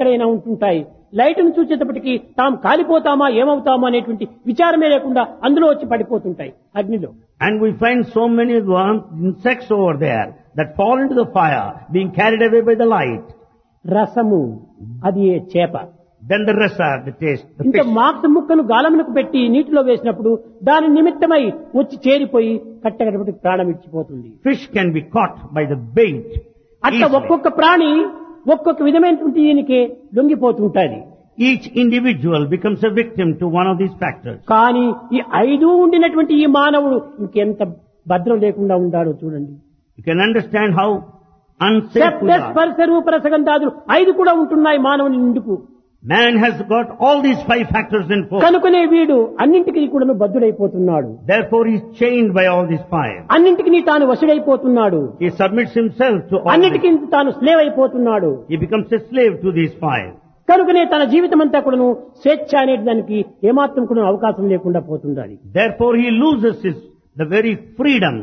ఎక్కడైనా ఉంటుంటాయి లైట్ను చూసేటప్పటికి తాము కాలిపోతామా ఏమవుతామా అనేటువంటి విచారమే లేకుండా అందులో వచ్చి పడిపోతుంటాయి అగ్నిలో And we find so many worms, insects over there that fall into the fire, being carried away by the light. రసము అది ఏ చేప Then the rasa, the taste, the ఇంత fish. మాంస ముక్కను గాలమునకు పెట్టి నీటిలో వేసినప్పుడు దాని నిమిత్తమై వచ్చి చేరిపోయి కట్టగడపటి ప్రాణం ఇచ్చిపోతుంది Fish can be caught by the bait. అట్లా easily. ఒక్కొక్క ప్రాణి ఒక్కొక్క విధమైనటువంటి దీనికి లొంగిపోతుంటాది Each individual becomes a victim to one of these factors. కానీ ఈ ఐదు ఉండినటువంటి ఈ మానవుడు ఇంకెంత భద్రం లేకుండా ఉండాడో చూడండి You can understand how unsafe శబ్ద we are. స్పర్శ రూప రసగంధాదులు ఐదు కూడా ఉంటున్నాయి మానవుని నిండుకు Man has got all these five factors in force. కనుకనే వీడు అన్నింటికి కూడాను బద్ధుడైపోతున్నాడు Therefore he is chained by all these five. అన్నింటికి తాను వశుడైపోతున్నాడు He submits himself to all అన్నిటికీ these. తాను స్లేవ్ అయిపోతున్నాడు He becomes a slave to these five. కనుకనే తన జీవితం అంతా కూడాను స్వేచ్ఛ అనే దానికి ఏమాత్రం కూడా అవకాశం లేకుండా పోతుండాలి Therefore he loses his, the very freedom.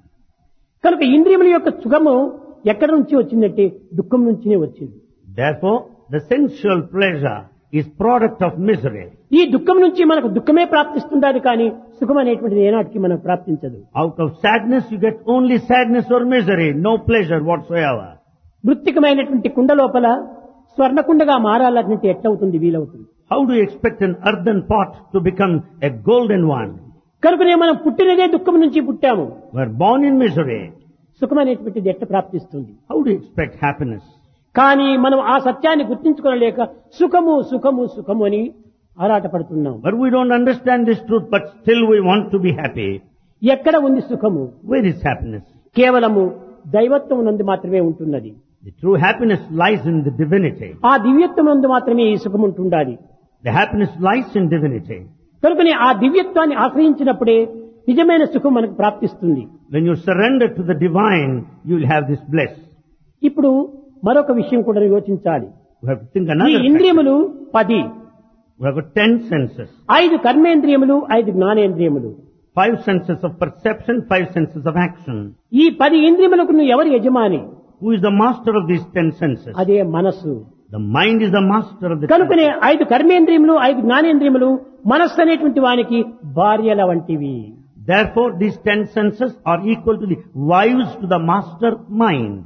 కనుక ఇంద్రియముల యొక్క సుఖము ఎక్కడి నుంచి వచ్చిందంటే దుఃఖం నుంచినే వచ్చింది Therefore the sensual pleasure is product of misery. ఈ దుఃఖం నుంచి మనకు దుఃఖమే ప్రాప్తిస్తుండాలి కానీ సుఖం అనేటువంటిది ఏనాటికి మనకు ప్రాప్తించదు Out of sadness you get only sadness or misery, no pleasure whatsoever. మృత్తికమైనటువంటి కుండ లోపల స్వర్ణకుండగా మారాలంటే ఎట్లవుతుంది వీలవుతుంది How do you expect an earthen pot to become a golden one? కనుకనే మనం పుట్టినదే దుఃఖం నుంచి పుట్టాము We're born in misery. సుఖం అనేటువంటిది ఎట్ట ప్రాప్తిస్తుంది How do you expect happiness? కానీ మనం ఆ సత్యాన్ని గుర్తించుకోలేక సుఖము సుఖము సుఖము అని ఆరాటపడుతున్నాం But we don't understand this truth, but still we want to be happy. ఎక్కడ ఉంది సుఖము Where is happiness? కేవలము దైవత్వం నందు మాత్రమే ఉంటున్నది The true happiness lies in the divinity. ఆ దివ్యత్వం నందు మాత్రమే ఈ సుఖం ఉంటుండాలి The happiness lies in divinity. కనుకనే ఆ దివ్యత్వాన్ని ఆశ్రయించినప్పుడే నిజమైన సుఖం మనకు ప్రాప్తిస్తుంది When you surrender to the divine, you will have this bliss. ఇప్పుడు మరొక విషయం కూడా యోచించాలి You have to think ఈ another factor. ఇంద్రియములు పది We have got ten senses. ఐదు కర్మేంద్రియములు ఐదు జ్ఞానేంద్రియములు Five senses of perception, five senses of action. ఈ పది ఇంద్రియములకు నువ్వు ఎవరు యజమాని Who is the master of these ten senses? అదే మనస్సు The mind is the master of the కనుకనే ఐదు కర్మేంద్రియములు ఐదు జ్ఞానేంద్రియములు మనస్సు అనేటువంటి వానికి భార్యల వంటివి Therefore, these ten senses are equal to the wives to the master mind.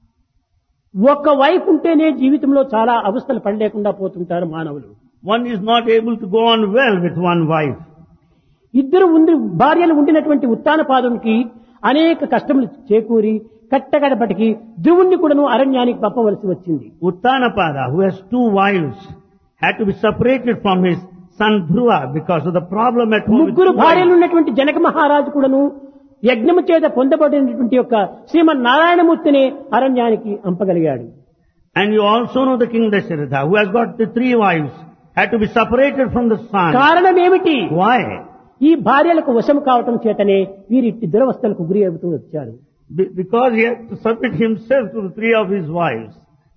ఒక్క వైఫ్ ఉంటేనే జీవితంలో చాలా అవస్థలు పడలేకుండా పోతుంటారు మానవులు One is not able to go on well with one wife. ఇద్దరు ఉండి భార్యలు ఉండినటువంటి ఉత్తాన పాదంకి అనేక కష్టములు చేకూరి కట్టగడపటికి ధ్రువుణ్ణి కూడాను అరణ్యానికి పంపవలసి వచ్చింది Uttanapada, who has two wives, had to be separated from his son Dhruva because of the problem at home. with ముగ్గురు two భార్యలు wives. ఉన్నటువంటి జనక మహారాజు కూడాను యజ్ఞము చేత పొందబడినటువంటి యొక్క శ్రీమన్ నారాయణమూర్తిని అరణ్యానికి అంపగలిగాడు And you also know the king Dasharatha, who has got the three wives, had to be separated from the son. కారణం ఏమిటి Why? ఈ భార్యలకు వశము కావటం చేతనే వీరిట్టి దురవస్థలకు గురి అవుతూ వచ్చారు Be- Because he had to submit himself to the three of his wives.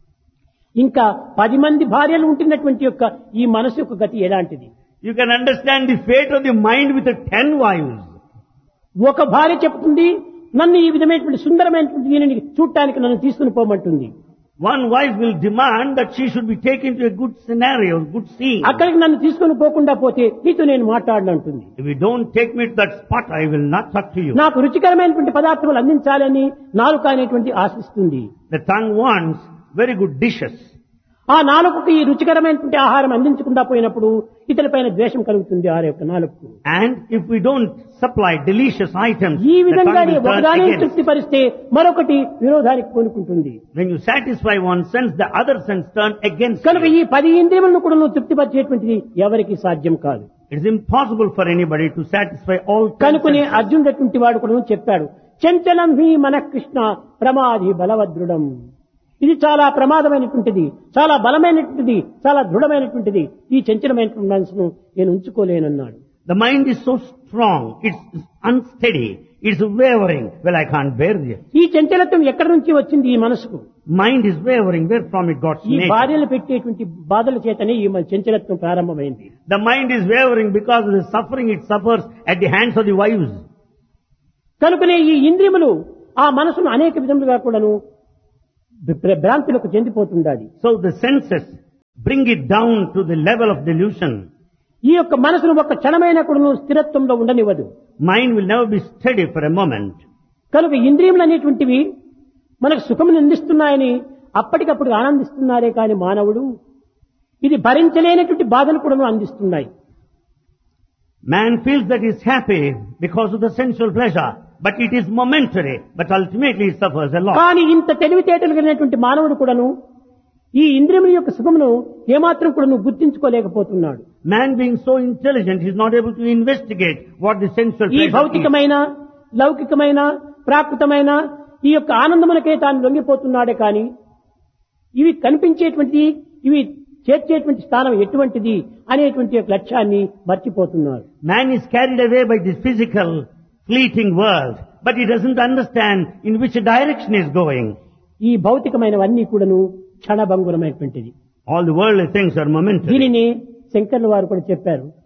ఇంకా పది మంది భార్యలు ఉంటున్నటువంటి యొక్క ఈ మనసు యొక్క గతి ఎలాంటిది You can understand the fate of the mind with the ten wives. ఒక భార్య చెప్తుంది నన్ను ఈ విధమైనటువంటి సుందరమైనటువంటి దీనిని చూడటానికి నన్ను తీసుకుని పోమంటుంది One wife will demand that she should be taken to a good scenario, good scene. అక్కడికి నన్ను తీసుకుని పోకుండా పోతే నీతో నేను మాట్లాడనంటుంది If you don't take me to that spot, I will not talk to you. నాకు రుచికరమైనటువంటి పదార్థములు అందించాలని నాలుక అనేటువంటి ఆశిస్తుంది The tongue wants very good dishes. ఆ నాలుకకు ఈ రుచికరమైనటువంటి ఆహారం అందించకుండా పోయినప్పుడు ఇతరులపైన ద్వేషం కలుగుతుంది ఆ యొక్క నాలుకకు And if we don't supply delicious items, ఈ the విధంగా tongue will turn ఒకదాని against. తృప్తిపరిస్తే మరొకటి విరోధానికి కోనుకుంటుంది When you satisfy one sense, the other sense turn against కనుక you. ఈ పది ఇంద్రియములను కూడా నువ్వు తృప్తిపరిచేటువంటిది ఎవరికి సాధ్యం కాదు It is impossible for anybody to satisfy all ten కనుకనే senses. అర్జునుడటువంటి వాడు కూడా చెప్పాడు చంచలం హి మన కృష్ణ ప్రమాది బలవద్రుడం ఇది చాలా ప్రమాదమైనటువంటిది చాలా బలమైనటువంటిది చాలా దృఢమైనటువంటిది ఈ చంచలమైనటువంటి మనసును నేను ఉంచుకోలేనన్నాడు The mind is so strong, it's unsteady, it's wavering. Well, I can't bear this. ఈ చంచలత్వం ఎక్కడి నుంచి వచ్చింది ఈ మనసుకు Mind is wavering, where from it got ఈ nature. భార్యలు పెట్టేటువంటి బాధల చేతనే ఈ మన చంచలత్వం ప్రారంభమైంది The mind is wavering because of the suffering it suffers at the hands of the wives. కనుకనే ఈ ఇంద్రియములు ఆ మనసును అనేక విధములుగా కూడాను భ్ర- భ్రాంతులకు చెందిపోతుండాలి So the senses bring it down to the level of delusion. ఈ యొక్క మనసును ఒక క్షణమైన కూడా స్థిరత్వంలో ఉండనివ్వదు Mind will never be steady for a moment. కనుక ఇంద్రియములు అనేటువంటివి మనకు సుఖమును అందిస్తున్నాయని అప్పటికప్పుడు ఆనందిస్తున్నారే కాని మానవుడు ఇది భరించలేనటువంటి బాధను కూడా అందిస్తున్నాయి Man feels that he is happy because of the sensual pleasure, but it is momentary, but ultimately he suffers a lot. కానీ ఇంత తెలివితేటలు కలిగినటువంటి మానవుడు కూడాను ఈ ఇంద్రియముల యొక్క సుఖమును ఏమాత్రం కూడా నువ్వు గుర్తించుకోలేకపోతున్నాడు Man being so intelligent, he is not able to investigate what the sensual ఈ pleasure is. భౌతికమైన లౌకికమైన ప్రాకృతమైన ఈ యొక్క ఆనందమునకే తాను లొంగిపోతున్నాడే కానీ ఇవి కనిపించేటువంటిది ఇవి చేర్చేటువంటి స్థానం ఎటువంటిది అనేటువంటి యొక్క లక్ష్యాన్ని మర్చిపోతున్నారు Man is carried away by this physical, fleeting world, but he doesn't understand in which direction he is going. ఈ భౌతికమైనవన్నీ కూడాను క్షణభంగురమైనటువంటిది All the worldly things are momentary. దీనిని శంకర్ల వారు కూడా చెప్పారు